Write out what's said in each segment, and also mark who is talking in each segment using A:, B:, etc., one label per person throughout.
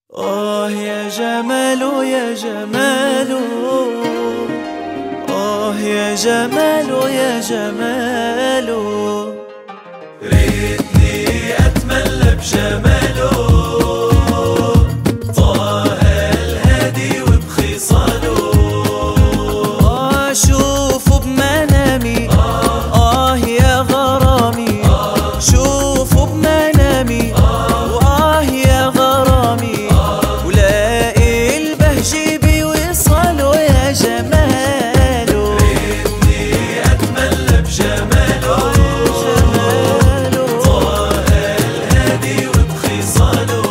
A: آه يا جمال يا جمال آه يا جمال يا جمال ريتني أتملى بجماله طه الهادي وبخصاله أشوفه بمنامي آه يا غرامي شوفه بمنامي وآه يا غرامي ولاقي البهجة بوصاله يا جماله ريتني أتملى بجماله جماله طه الهادي وبخصاله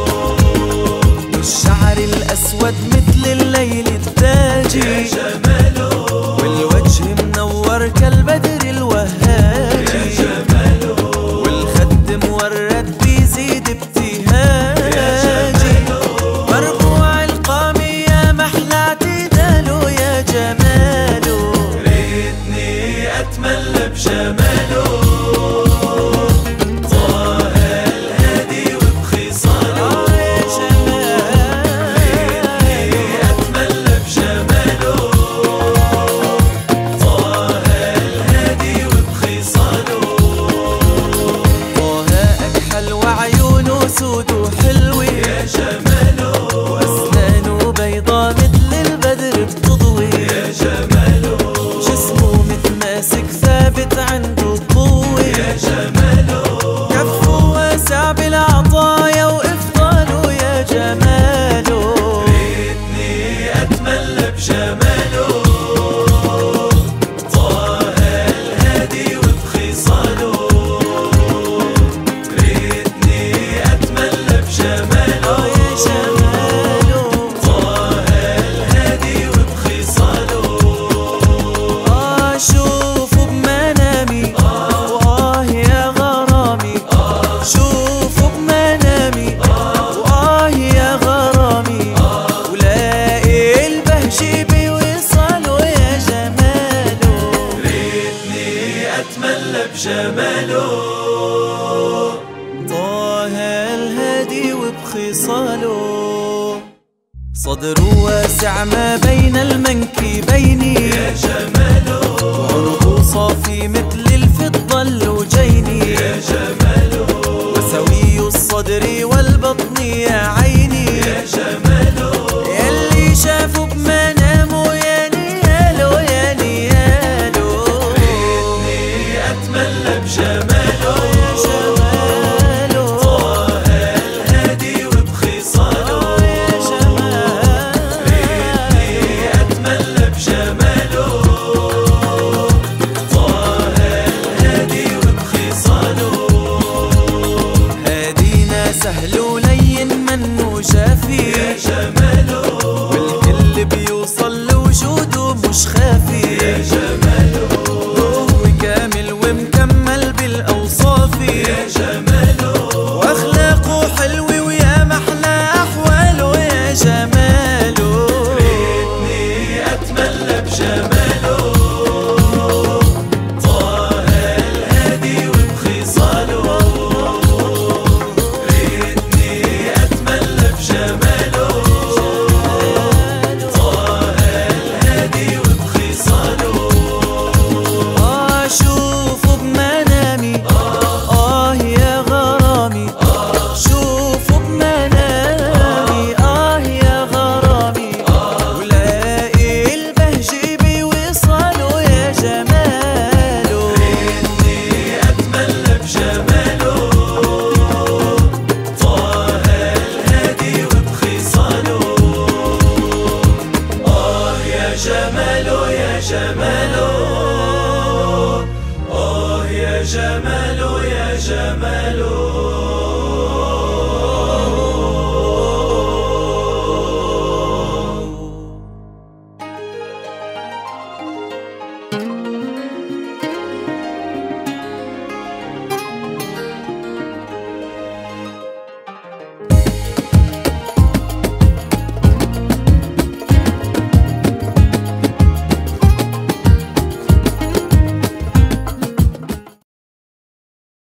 A: والشعر الأسود مثل الليل التاجي يا جماله والوجه منور كالبدر الوهاجي يا جماله والخد مورد بيزيد ابتهاجي مرفوع القامي يا محلى اعتداله يا جماله ريتني أتملى بجماله طه الهادي وبخصاله يا جماله ريتني أتملى بجماله طه الهادي وبخصاله طه أكحل وعيونه سود وحلوة يا جماله وأسنانه بيضا مثل البدر بتضوي يا جماله جسمه متماسك ثابت عنده قوة يا جماله كفه واسع بالعطايا وإفضاله يا جماله ريتني أتملى بجماله طه الهادي وبخصاله ريتني أتملى بجماله يا جماله طه الهادي وبخصاله أشوفه بمنامي وآه يا غرامي شوفه بمنامي وآه يا غرامي ولاقي البهجة بوصاله يا جماله ريتني أتملى بجماله طه الهادي وبخصاله صدره واسع ما بين المنكبين يا جماله وعنقه صافي مثل الفضة اللوجين يا جماله وسوي الصدر والبطن يا عيني يا جماله يلي شافه بمنامه يا نياله يا نياله ريتني أتملى بجماله يا جماله طه الهادي وبخصاله يا جماله ريتني أتملى بجماله طه الهادي وبخصاله هادينا سهل ولين منه شافي يا جماله